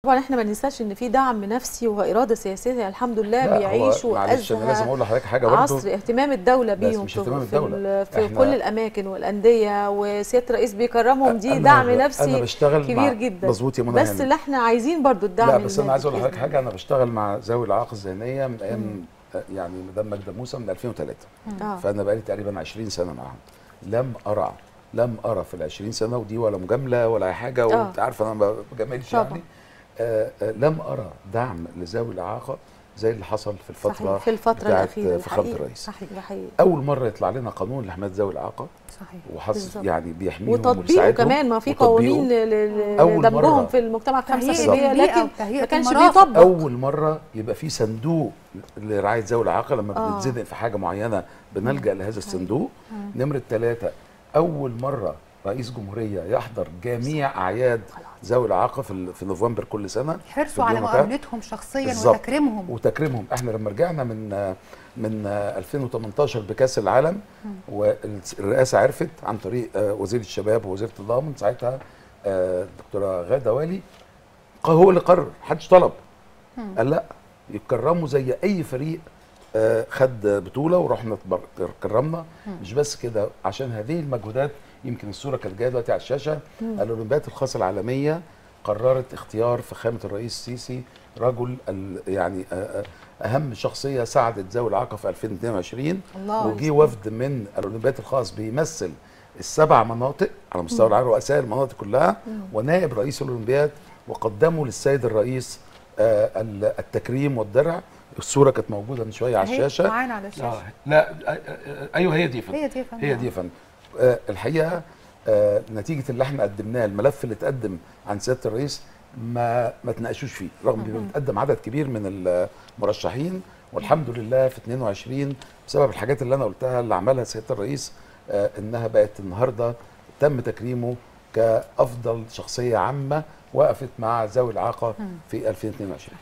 طبعا احنا ما ننساش ان في دعم نفسي واراده سياسيه الحمد لله لا، هو بيعيشوا معلش انا لازم ازهى اقول لحضرتك حاجه برضه عصر اهتمام الدوله بس بيهم مش في, اهتمام في, الدولة. ال- في إحنا- كل الاماكن والانديه وسياده الرئيس بيكرمهم دي أنا- دعم انا نفسي بشتغل كبير مع جدا مظبوط يا منى بس هانم. اللي احنا عايزين برضو الدعم لا بس انا المادي عايز اقول لحضرتك بإذن حاجه انا بشتغل مع ذوي الاعاقه الذهنيه من ايام يعني مدام ماجده موسى من 2003 الله. آه. فانا بقالي تقريبا 20 سنه معاهم لم ارى لم ارى في ال 20 سنه ودي ولا مجامله ولا اي حاجه آه. وانت عارفه انا ما بجاملش طبعا. يعني آه آه لم ارى دعم لذوي الاعاقه زي اللي حصل في الفتره صحيح في الفتره بتاعت الاخيره فخامه الحقيقة. الرئيس صحيح ده حقيقي اول مره يطلع لنا قانون لحمايه ذوي الاعاقه صحيح وحصل بالظبط. يعني بيحميهم وتطبيقه ويساعدهم كمان ما في وتطبيقه. قوانين ل- ل- أول لدمجهم مرة- في المجتمع الخمسه تهيئة في المية البيئة لكن وتهيئة ما كانش المرافق. بيطبق اول مره يبقى في صندوق لرعايه ذوي الاعاقه لما آه. بنتزنق في حاجه معينه بنلجا لهذا الصندوق نمره ثلاثه اول مره رئيس جمهوريه يحضر جميع اعياد ذوي الاعاقه في ال- في نوفمبر كل سنه في حرصوا على اليوم بتاع- مقابلتهم شخصيا بالظبط. وتكريمهم وتكريمهم احنا لما رجعنا من من 2018 بكاس العالم والرئاسه عرفت عن طريق آه، وزير الشباب ووزيره التضامن ساعتها آه، الدكتوره غاده والي ق- هو اللي قرر محدش طلب قال لا يتكرموا زي اي فريق آه، خد بطوله ورحنا اتبر- كرمنا مش بس كده عشان هذه المجهودات يمكن الصوره كانت جايه دلوقتي على الشاشه الاولمبياد الخاصه العالميه قررت اختيار فخامه الرئيس السيسي رجل ال- يعني آه، آه، اهم شخصيه ساعدت ذوي الاعاقه في 2022 الله وجي وفد من الاولمبياد الخاص بيمثل السبع مناطق على مستوى العالم رؤساء المناطق كلها ونائب رئيس الاولمبياد وقدموا للسيد الرئيس آه، ال- التكريم والدرع الصوره كانت موجوده من شويه على أهي الشاشه معانا على الشاشه آه، لا آه، آه، ايوه هي دي يا فندم. هي دي يا فندم. هي دي يا فندم آه، الحقيقه آه، نتيجه اللي احنا قدمناه الملف اللي اتقدم عن سياده الرئيس ما ما تناقشوش فيه رغم انه بيتقدم عدد كبير من المرشحين والحمد لله في 22 بسبب الحاجات اللي انا قلتها اللي عملها سياده الرئيس آه، انها بقت النهارده تم تكريمه كافضل شخصيه عامه وقفت مع ذوي الاعاقه في 2022